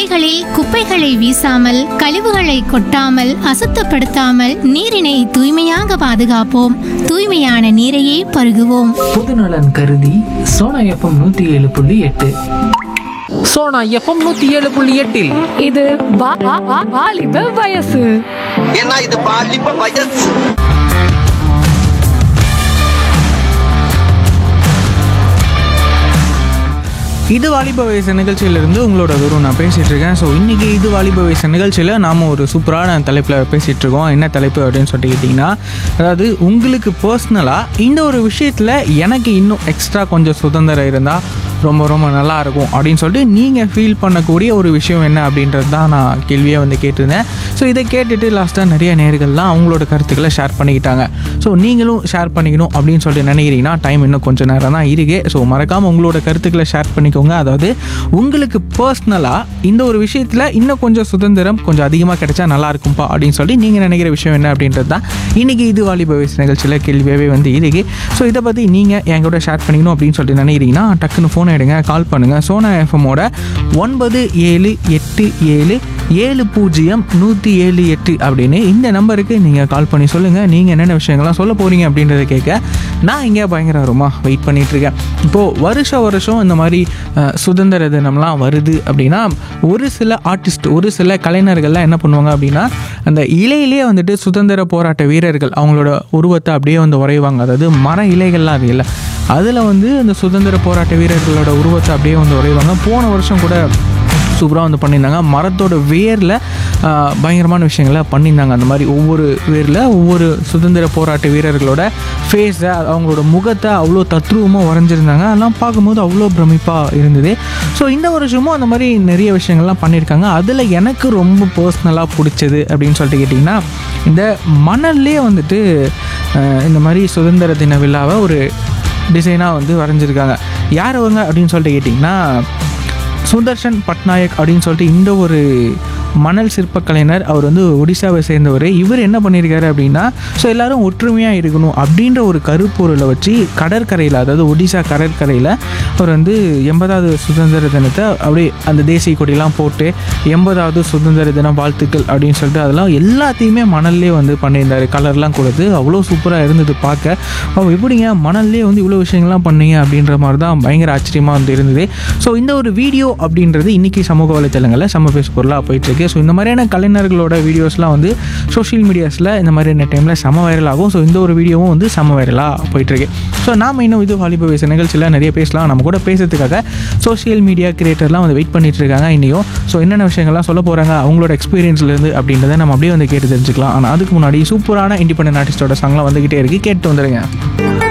சாலைகளில் குப்பைகளை வீசாமல் கழிவுகளை கொட்டாமல் அசுத்தப்படுத்தாமல் நீரினை தூய்மையாக பாதுகாப்போம் தூய்மையான நீரையே பருகுவோம் பொதுநலன் கருதி சோனா எஃப்எம் நூத்தி ஏழு புள்ளி எட்டு சோனா எஃப்எம் நூத்தி ஏழு புள்ளி எட்டில் இது வா- வா- வா- வாலிப வயசு ஏன்னா இது பாலிப்ப வயசு இது வாலிப வயசு நிகழ்ச்சியிலிருந்து உங்களோட குரு நான் பேசிகிட்டு இருக்கேன் ஸோ இன்றைக்கி இது வாலிப வயசு நிகழ்ச்சியில் நாம் ஒரு சூப்பரான தலைப்பில் பேசிகிட்டு இருக்கோம் என்ன தலைப்பு அப்படின்னு சொல்லிட்டு கேட்டிங்கன்னா அதாவது உங்களுக்கு பர்சனலாக இந்த ஒரு விஷயத்தில் எனக்கு இன்னும் எக்ஸ்ட்ரா கொஞ்சம் சுதந்திரம் இருந்தால் ரொம்ப ரொம்ப நல்லா இருக்கும் அப்படின்னு சொல்லிட்டு நீங்கள் ஃபீல் பண்ணக்கூடிய ஒரு விஷயம் என்ன அப்படின்றது தான் நான் கேள்வியாக வந்து கேட்டிருந்தேன் ஸோ இதை கேட்டுட்டு லாஸ்ட்டாக நிறைய நேர்கள்லாம் அவங்களோட கருத்துக்களை ஷேர் பண்ணிக்கிட்டாங்க ஸோ நீங்களும் ஷேர் பண்ணிக்கணும் அப்படின்னு சொல்லிட்டு நினைக்கிறீங்கன்னா டைம் இன்னும் கொஞ்சம் நேரம் தான் இருக்கு ஸோ மறக்காமல் உங்களோட கருத்துக்களை ஷேர் பண்ணிக்கோங்க அதாவது உங்களுக்கு பர்சனலாக இந்த ஒரு விஷயத்தில் இன்னும் கொஞ்சம் சுதந்திரம் கொஞ்சம் அதிகமாக கிடைச்சா நல்லா இருக்கும்பா அப்படின்னு சொல்லி நீங்கள் நினைக்கிற விஷயம் என்ன அப்படின்றது தான் இன்றைக்கி இது வாலிப வயசு நிகழ்ச்சியில் கேள்வியாகவே வந்து இருக்கு ஸோ இதை பற்றி நீங்கள் என் கூட ஷேர் பண்ணிக்கணும் அப்படின்னு சொல்லிட்டு நினைக்கிறீங்கன்னா டக்குன்னு ஃபோன் எடுங்க கால் பண்ணுங்கள் சோனா எஃப்எம்மோட ஒன்பது ஏழு எட்டு ஏழு ஏழு பூஜ்ஜியம் நூற்றி ஏழு எட்டு அப்படின்னு இந்த நம்பருக்கு நீங்கள் கால் பண்ணி சொல்லுங்கள் நீங்கள் என்னென்ன விஷயங்கள்லாம் சொல்ல போகிறீங்க அப்படின்றத கேட்க நான் இங்கே பயங்கரமாக வெயிட் பண்ணிகிட்ருக்கேன் இப்போது வருஷ வருஷம் இந்த மாதிரி அஹ், சுதந்திர தினம்லாம் வருது அப்படின்னா ஒரு சில ஆர்டிஸ்ட் ஒரு சில கலைஞர்கள்லாம் என்ன பண்ணுவாங்க அப்படின்னா அந்த இலையிலே வந்துட்டு சுதந்திர போராட்ட வீரர்கள் அவங்களோட உருவத்தை அப்படியே வந்து உறைவாங்க அதாவது மர இலைகள்லாம் அது இல்லை அதில் வந்து அந்த சுதந்திர போராட்ட வீரர்களோட உருவத்தை அப்படியே வந்து உறைவாங்க போன வருஷம் கூட சூப்பராக வந்து பண்ணியிருந்தாங்க மரத்தோட வேரில் ஆஹ், பயங்கரமான விஷயங்களை பண்ணியிருந்தாங்க அந்த மாதிரி ஒவ்வொரு வேரில் ஒவ்வொரு சுதந்திர போராட்ட வீரர்களோட ஃபேஸை அவங்களோட முகத்தை அவ்வளோ தத்ரூபமாக வரைஞ்சிருந்தாங்க அதெல்லாம் பார்க்கும்போது அவ்வளோ பிரமிப்பாக இருந்தது ஸோ இந்த வருஷமும் அந்த மாதிரி நிறைய விஷயங்கள்லாம் பண்ணியிருக்காங்க அதில் எனக்கு ரொம்ப பர்சனலாக பிடிச்சது அப்படின்னு சொல்லிட்டு கேட்டிங்கன்னா இந்த மணல்லே வந்துட்டு ஆஹ், இந்த மாதிரி சுதந்திர தின விழாவை ஒரு டிசைனாக வந்து வரைஞ்சிருக்காங்க யார் அவங்க அப்படின்னு சொல்லிட்டு கேட்டிங்கன்னா சுதர்ஷன் பட்நாயக் அப்படின்னு சொல்லிட்டு இந்த ஒரு மணல் சிற்பக்கலைஞர் அவர் வந்து ஒடிசாவை சேர்ந்தவர் இவர் என்ன பண்ணியிருக்காரு அப்படின்னா ஸோ எல்லாரும் ஒற்றுமையாக இருக்கணும் அப்படின்ற ஒரு கருப்பொருளை வச்சு கடற்கரையில் அதாவது ஒடிசா கடற்கரையில் அவர் வந்து எண்பதாவது சுதந்திர தினத்தை அப்படியே அந்த தேசிய கொடியெல்லாம் போட்டு எண்பதாவது சுதந்திர தினம் வாழ்த்துக்கள் அப்படின்னு சொல்லிட்டு அதெல்லாம் எல்லாத்தையுமே மணல்லே வந்து பண்ணியிருந்தாரு கலர்லாம் கொடுத்து அவ்வளோ சூப்பராக இருந்தது பார்க்க அவ எப்படிங்க மணல்லே வந்து இவ்வளோ விஷயங்கள்லாம் பண்ணீங்க அப்படின்ற மாதிரி தான் பயங்கர ஆச்சரியமாக வந்து இருந்தது ஸோ இந்த ஒரு வீடியோ அப்படின்றது இன்றைக்கி சமூக வலைத்தளங்களில் செம்ம பேச பொருளாக போயிட்டுருக்கு ஸோ இந்த மாதிரியான கலைஞர்களோட வீடியோஸ்லாம் வந்து சோஷியல் மீடியாஸில் இந்த மாதிரியான டைமில் செம வைரல் ஆகும் ஸோ இந்த ஒரு வீடியோவும் வந்து செம வைரலாக போயிட்டுருக்கு ஸோ நாம் இன்னும் இது வாலிப வயசு நிகழ்ச்சியில் நிறைய பேசலாம் நம்ம கூட பேசுறதுக்காக சோஷியல் மீடியா கிரியேட்டர்லாம் வந்து வெயிட் பண்ணிட்டு இருக்காங்க இன்னையும் ஸோ என்னென்ன விஷயங்கள்லாம் சொல்ல போகிறாங்க அவங்களோட எக்ஸ்பீரியன்ஸ்லேருந்து அப்படின்றத நம்ம அப்படியே வந்து கேட்டு தெரிஞ்சுக்கலாம் ஆனால் அதுக்கு முன்னாடி சூப்பரான இண்டிபெண்டன்ட் ஆர்டிஸ்டோட சாங்லாம் வந்துக்கிட்டே இருக்குது கேட்டு வந்துடுங்க